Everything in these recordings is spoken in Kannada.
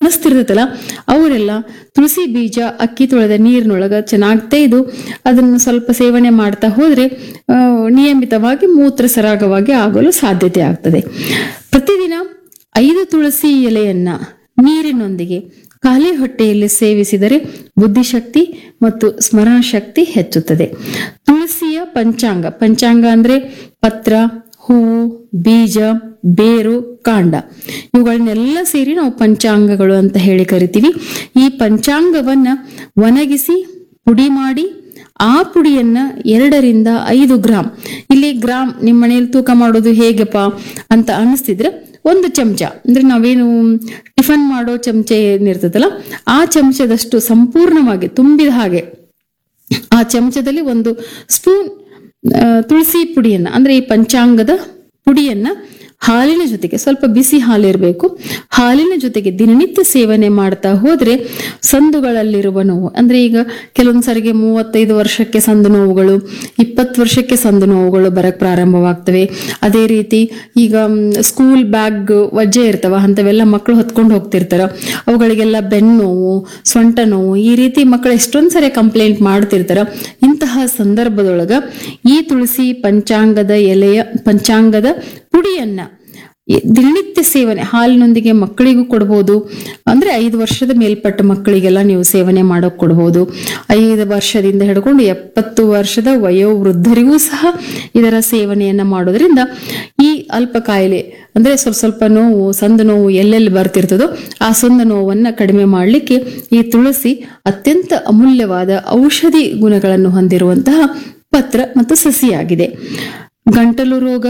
ಗರ್ಭಸ್ಥಿರ್ತೈತಲ್ಲ ಅವರೆಲ್ಲ ತುಳಸಿ ಬೀಜ ಅಕ್ಕಿ ತೊಳೆದ ನೀರಿನೊಳಗ ಚೆನ್ನಾಗಿ ತೆಗೆದು ಅದನ್ನು ಸ್ವಲ್ಪ ಸೇವನೆ ಮಾಡ್ತಾ ಹೋದ್ರೆ ಆ, ನಿಯಮಿತವಾಗಿ ಮೂತ್ರ ಸರಾಗವಾಗಿ ಆಗಲು ಸಾಧ್ಯತೆ ಆಗ್ತದೆ ಪ್ರತಿದಿನ ಐದು ತುಳಸಿ ಎಲೆಯನ್ನ ನೀರಿನೊಂದಿಗೆ ಖಾಲಿ ಹೊಟ್ಟೆಯಲ್ಲಿ ಸೇವಿಸಿದರೆ ಬುದ್ಧಿಶಕ್ತಿ ಮತ್ತು ಸ್ಮರಣ ಶಕ್ತಿ ಹೆಚ್ಚುತ್ತದೆ ತುಳಸಿಯ ಪಂಚಾಂಗ ಪಂಚಾಂಗ ಅಂದ್ರೆ ಪತ್ರ ಹೂವು ಬೀಜ ಬೇರು ಕಾಂಡ ಇವುಗಳನ್ನೆಲ್ಲ ಸೇರಿ ನಾವು ಪಂಚಾಂಗಗಳು ಅಂತ ಹೇಳಿ ಕರಿತೀವಿ ಈ ಪಂಚಾಂಗವನ್ನ ಒಣಗಿಸಿ ಪುಡಿ ಮಾಡಿ ಆ ಪುಡಿಯನ್ನ ಎರಡರಿಂದ ಐದು ಗ್ರಾಮ್ ಇಲ್ಲಿ ಗ್ರಾಮ್ ನಿಮ್ಮ ಮನೆಯಲ್ಲಿ ತೂಕ ಮಾಡೋದು ಹೇಗಪ್ಪ ಅಂತ ಅನಿಸ್ತಿದ್ರೆ ಒಂದು ಚಮಚ ಅಂದ್ರೆ ನಾವೇನು ಟಿಫನ್ ಮಾಡೋ ಚಮಚ ಏನಿರ್ತದಲ್ಲ ಆ ಚಮಚದಷ್ಟು ಸಂಪೂರ್ಣವಾಗಿ ತುಂಬಿದ ಹಾಗೆ ಆ ಚಮಚದಲ್ಲಿ ಒಂದು ಸ್ಪೂನ್ ಆ, ತುಳಸಿ ಪುಡಿಯನ್ನ ಅಂದ್ರೆ ಈ ಪಂಚಾಂಗದ ಪುಡಿಯನ್ನ ಹಾಲಿನ ಜೊತೆಗೆ ಸ್ವಲ್ಪ ಬಿಸಿ ಹಾಲಿರಬೇಕು ಹಾಲಿನ ಜೊತೆಗೆ ದಿನನಿತ್ಯ ಸೇವನೆ ಮಾಡ್ತಾ ಹೋದ್ರೆ ಸಂದುಗಳಲ್ಲಿರುವ ನೋವು ಅಂದ್ರೆ ಈಗ ಕೆಲವೊಂದ್ ಸರಿಗೆ ಮೂವತ್ತೈದು ವರ್ಷಕ್ಕೆ ಸಂದು ನೋವುಗಳು ಇಪ್ಪತ್ತು ವರ್ಷಕ್ಕೆ ಸಂದು ನೋವುಗಳು ಬರಕ್ ಪ್ರಾರಂಭವಾಗ್ತವೆ ಅದೇ ರೀತಿ ಈಗ ಮ್, ಸ್ಕೂಲ್ ಬ್ಯಾಗ್ ವಜ್ಜೆ ಇರ್ತಾವ ಅಂತವೆಲ್ಲ ಮಕ್ಕಳು ಹೊತ್ಕೊಂಡು ಹೋಗ್ತಿರ್ತಾರ ಅವುಗಳಿಗೆಲ್ಲ ಬೆನ್ನು ನೋವು ಸೊಂಟ ನೋವು ಈ ರೀತಿ ಮಕ್ಕಳು ಎಷ್ಟೊಂದ್ ಸರಿ ಕಂಪ್ಲೇಂಟ್ ಮಾಡ್ತಿರ್ತಾರ ಇಂತಹ ಸಂದರ್ಭದೊಳಗ ಈ ತುಳಸಿ ಪಂಚಾಂಗದ ಎಲೆಯ ಪಂಚಾಂಗದ ಪುಡಿಯನ್ನ ಈ- ದಿನನಿತ್ಯ ಸೇವನೆ ಹಾಲಿನೊಂದಿಗೆ ಮಕ್ಕಳಿಗೂ ಕೊಡ್ಬೋದು ಅಂದ್ರೆ ಐದು ವರ್ಷದ ಮೇಲ್ಪಟ್ಟ ಮಕ್ಕಳಿಗೆಲ್ಲ ನೀವು ಸೇವನೆ ಮಾಡೋಕ್ ಕೊಡ್ಬೋದು ಐದು ವರ್ಷದಿಂದ ಹಿಡ್ಕೊಂಡು ಎಪ್ಪತ್ತು ವರ್ಷದ ವಯೋವೃದ್ಧರಿಗೂ ಸಹ ಇದರ ಸೇವನೆಯನ್ನ ಮಾಡೋದ್ರಿಂದ ಈ ಅಲ್ಪ ಕಾಯಿಲೆ ಅಂದ್ರೆ ಸ್ವಲ್ಪ ಸ್ವಲ್ಪ ನೋವು ಸಂದ ನೋವು ಎಲ್ಲೆಲ್ಲಿ ಬರ್ತಿರ್ತದೋ ಆ ಸಂದ ನೋವನ್ನ ಕಡಿಮೆ ಮಾಡಲಿಕ್ಕೆ ಈ ತುಳಸಿ ಅತ್ಯಂತ ಅಮೂಲ್ಯವಾದ ಔಷಧಿ ಗುಣಗಳನ್ನು ಹೊಂದಿರುವಂತಹ ಪತ್ರ ಮತ್ತು ಸಸಿಯಾಗಿದೆ ಗಂಟಲು ರೋಗ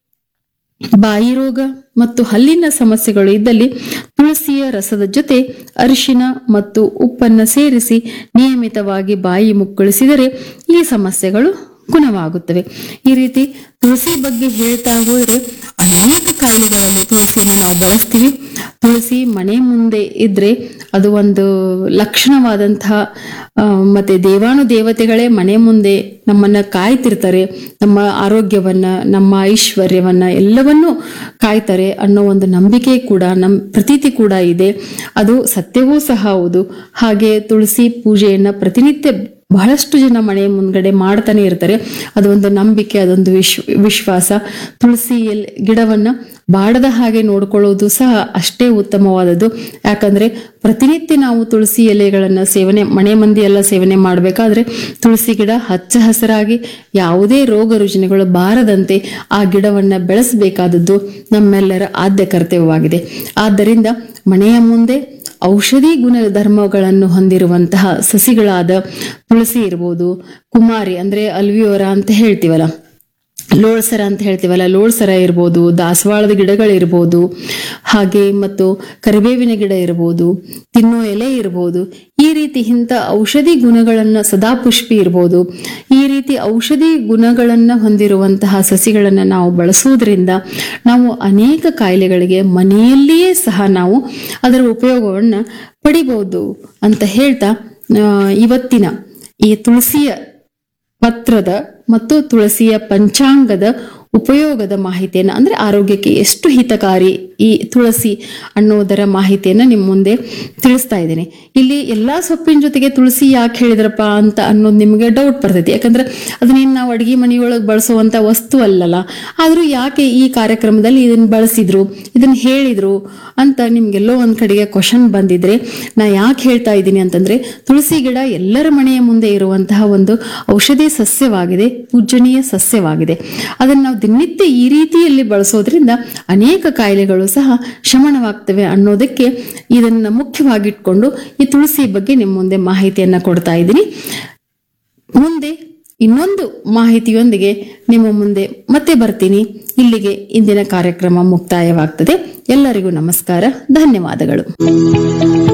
ಬಾಯಿ ರೋಗ ಮತ್ತು ಹಲ್ಲಿನ ಸಮಸ್ಯೆಗಳು ಇದ್ದಲ್ಲಿ ತುಳಸಿಯ ರಸದ ಜೊತೆ ಅರಿಶಿನ ಮತ್ತು ಉಪ್ಪನ್ನ ಸೇರಿಸಿ ನಿಯಮಿತವಾಗಿ ಬಾಯಿ ಮುಕ್ಕಳಿಸಿದರೆ ಈ ಸಮಸ್ಯೆಗಳು ಗುಣವಾಗುತ್ತವೆ ಈ ರೀತಿ ತುಳಸಿ ಬಗ್ಗೆ ಹೇಳ್ತಾ ಹೋದ್ರೆ ಅನೇಕ ಕಾಯಿಲೆಗಳಲ್ಲಿ ತುಳಸಿನ ನಾವು ಬಳಸ್ತೀವಿ ತುಳಸಿ ಮನೆ ಮುಂದೆ ಇದ್ರೆ ಅದು ಒಂದು ಲಕ್ಷಣವಾದಂತಹ ಆ, ಮತ್ತೆ ದೇವಾನು ದೇವತೆಗಳೇ ಮನೆ ಮುಂದೆ ನಮ್ಮನ್ನ ಕಾಯ್ತಿರ್ತಾರೆ ನಮ್ಮ ಆರೋಗ್ಯವನ್ನ ನಮ್ಮ ಐಶ್ವರ್ಯವನ್ನ ಎಲ್ಲವನ್ನೂ ಕಾಯ್ತಾರೆ ಅನ್ನೋ ಒಂದು ನಂಬಿಕೆ ಕೂಡ ನಮ್ ಪ್ರತೀತಿ ಕೂಡ ಇದೆ ಅದು ಸತ್ಯವೂ ಸಹ ಹೌದು ಹಾಗೆ ತುಳಸಿ ಪೂಜೆಯನ್ನ ಪ್ರತಿನಿತ್ಯ ಬಹಳಷ್ಟು ಜನ ಮನೆ ಮುಂದ್ಗಡೆ ಮಾಡ್ತಾನೆ ಇರ್ತಾರೆ ಅದೊಂದು ನಂಬಿಕೆ ಅದೊಂದು ವಿಶ್ವ ವಿಶ್ವಾಸ ತುಳಸಿ ಎಲೆ ಗಿಡವನ್ನ ಬಾಡದ ಹಾಗೆ ನೋಡ್ಕೊಳ್ಳೋದು ಸಹ ಅಷ್ಟೇ ಉತ್ತಮವಾದದ್ದು ಯಾಕಂದ್ರೆ ಪ್ರತಿನಿತ್ಯ ನಾವು ತುಳಸಿ ಎಲೆಗಳನ್ನ ಸೇವನೆ ಮನೆ ಮಂದಿ ಎಲ್ಲ ಸೇವನೆ ಮಾಡಬೇಕಾದ್ರೆ ತುಳಸಿ ಗಿಡ ಹಚ್ಚ ಹಸಿರಾಗಿ ಯಾವುದೇ ರೋಗ ರುಜಿನಗಳು ಬಾರದಂತೆ ಆ ಗಿಡವನ್ನ ಬೆಳೆಸಬೇಕಾದದ್ದು ನಮ್ಮೆಲ್ಲರ ಆದ್ಯ ಕರ್ತವ್ಯವಾಗಿದೆ ಆದ್ದರಿಂದ ಮನೆಯ ಮುಂದೆ ಔಷಧಿ ಗುಣಧರ್ಮಗಳನ್ನು ಹೊಂದಿರುವಂತಹ ಸಸಿಗಳಾದ ತುಳಸಿ ಇರ್ಬೋದು ಕುಮಾರಿ ಅಂದ್ರೆ ಅಲ್ವಿಯೋರ ಅಂತ ಹೇಳ್ತೀವಲ್ಲ ಲೋಳ್ಸರ ಅಂತ ಹೇಳ್ತೀವಲ್ಲ ಲೋಳ್ಸರ ಇರ್ಬೋದು ದಾಸವಾಳದ ಗಿಡಗಳಿರ್ಬೋದು ಹಾಗೆ ಮತ್ತು ಕರಿಬೇವಿನ ಗಿಡ ಇರ್ಬೋದು ತಿನ್ನೋ ಎಲೆ ಇರ್ಬೋದು ಈ ರೀತಿ ಇಂಥ ಔಷಧಿ ಗುಣಗಳನ್ನ ಸದಾ ಪುಷ್ಪಿ ಇರ್ಬೋದು ಈ ರೀತಿ ಔಷಧಿ ಗುಣಗಳನ್ನ ಹೊಂದಿರುವಂತಹ ಸಸಿಗಳನ್ನ ನಾವು ಬಳಸುವುದರಿಂದ ನಾವು ಅನೇಕ ಕಾಯಿಲೆಗಳಿಗೆ ಮನೆಯಲ್ಲಿಯೇ ಸಹ ನಾವು ಅದರ ಉಪಯೋಗವನ್ನ ಪಡಿಬಹುದು ಅಂತ ಹೇಳ್ತಾ ಆ, ಇವತ್ತಿನ ಈ ತುಳಸಿಯ ಪತ್ರದ ಮತ್ತು ತುಳಸಿಯ ಪಂಚಾಂಗದ ಉಪಯೋಗದ ಮಾಹಿತಿಯನ್ನ ಅಂದ್ರೆ ಆರೋಗ್ಯಕ್ಕೆ ಎಷ್ಟು ಹಿತಕಾರಿ ಈ ತುಳಸಿ ಅನ್ನೋದರ ಮಾಹಿತಿಯನ್ನ ನಿಮ್ಮ ಮುಂದೆ ತಿಳಿಸ್ತಾ ಇದ್ದೀನಿ ಇಲ್ಲಿ ಎಲ್ಲಾ ಸೊಪ್ಪಿನ ಜೊತೆಗೆ ತುಳಸಿ ಯಾಕೆ ಹೇಳಿದ್ರಪ್ಪ ಅಂತ ಅನ್ನೋದು ನಿಮಗೆ ಡೌಟ್ ಬರ್ತೈತಿ ಯಾಕಂದ್ರೆ ಅದನ್ನೇನು ನಾವು ಅಡಿಗೆ ಮನೆಯೊಳಗೆ ಬಳಸುವಂತ ವಸ್ತು ಅಲ್ಲಲ್ಲ ಆದ್ರೂ ಯಾಕೆ ಈ ಕಾರ್ಯಕ್ರಮದಲ್ಲಿ ಇದನ್ನ ಬಳಸಿದ್ರು ಇದನ್ನ ಹೇಳಿದ್ರು ಅಂತ ನಿಮ್ಗೆಲ್ಲೋ ಒಂದ್ ಕಡೆಗೆ ಕ್ವಶನ್ ಬಂದಿದ್ರೆ ನಾ ಯಾಕೆ ಹೇಳ್ತಾ ಇದ್ದೀನಿ ಅಂತಂದ್ರೆ ತುಳಸಿ ಗಿಡ ಎಲ್ಲರ ಮನೆಯ ಮುಂದೆ ಇರುವಂತಹ ಒಂದು ಔಷಧಿ ಸಸ್ಯವಾಗಿದೆ ಪೂಜನೀಯ ಸಸ್ಯವಾಗಿದೆ ಅದನ್ನ ನಾವು ದಿನನಿತ್ಯ ಈ ರೀತಿಯಲ್ಲಿ ಬಳಸೋದ್ರಿಂದ ಅನೇಕ ಕಾಯಿಲೆಗಳು ಸಹ ಶಮನವಾಗ್ತವೆ ಅನ್ನೋದಕ್ಕೆ ಇದನ್ನ ಮುಖ್ಯವಾಗಿಟ್ಕೊಂಡು ಈ ತುಳಸಿ ಬಗ್ಗೆ ನಿಮ್ಮ ಮುಂದೆ ಮಾಹಿತಿಯನ್ನ ಕೊಡ್ತಾ ಇದ್ದೀನಿ ಮುಂದೆ ಇನ್ನೊಂದು ಮಾಹಿತಿಯೊಂದಿಗೆ ನಿಮ್ಮ ಮುಂದೆ ಮತ್ತೆ ಬರ್ತೀನಿ ಇಲ್ಲಿಗೆ ಇಂದಿನ ಕಾರ್ಯಕ್ರಮ ಮುಕ್ತಾಯವಾಗ್ತದೆ ಎಲ್ಲರಿಗೂ ನಮಸ್ಕಾರ ಧನ್ಯವಾದಗಳು